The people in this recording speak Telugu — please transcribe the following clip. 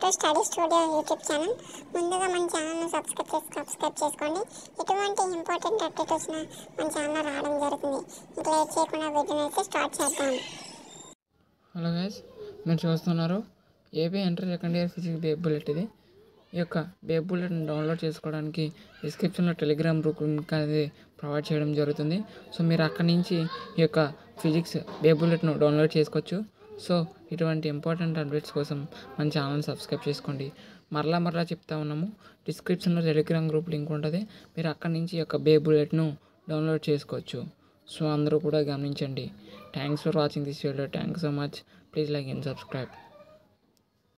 స్టడీ స్టూడియో యూట్యూబ్ ఛానల్ ముందుగా మన ఛానల్ను సబ్స్క్రైబ్ చేసి సబ్స్క్రైబ్ చేసుకోండి ఎటువంటి ఇంపార్టెంట్ అప్డేట్ వచ్చినా మన ఛానల్ రావడం జరుగుతుంది ఇక లేట్ చేయకుండా వీడియోని అయితే స్టార్ట్ చేద్దాం హలో గైస్ మీరు చూస్తున్నారు AP inter second year physics బేబ్ బుల్లెట్ ఇది ఈ యొక్క బేబ్ బుల్లెట్ని డౌన్లోడ్ చేసుకోవడానికి డిస్క్రిప్షన్లో టెలిగ్రామ్ గ్రూప్ లింక్ అనేది ప్రొవైడ్ చేయడం జరుగుతుంది సో మీరు అక్కడి నుంచి ఈ యొక్క ఫిజిక్స్ బేబ్ బుల్లెట్ను డౌన్లోడ్ చేసుకోవచ్చు సో ఇటువంటి ఇంపార్టెంట్ అప్డేట్స్ కోసం మన ఛానల్ సబ్స్క్రైబ్ చేసుకోండి మరలా మరలా చెప్తా ఉన్నాము డిస్క్రిప్షన్లో టెలిగ్రామ్ గ్రూప్ లింక్ ఉంటుంది మీరు అక్కడి నుంచి ఈ యొక్క బేబ్ బుల్లెట్ను డౌన్లోడ్ చేసుకోవచ్చు సో అందరూ కూడా గమనించండి thanks for watching this video thanks so much please like and subscribe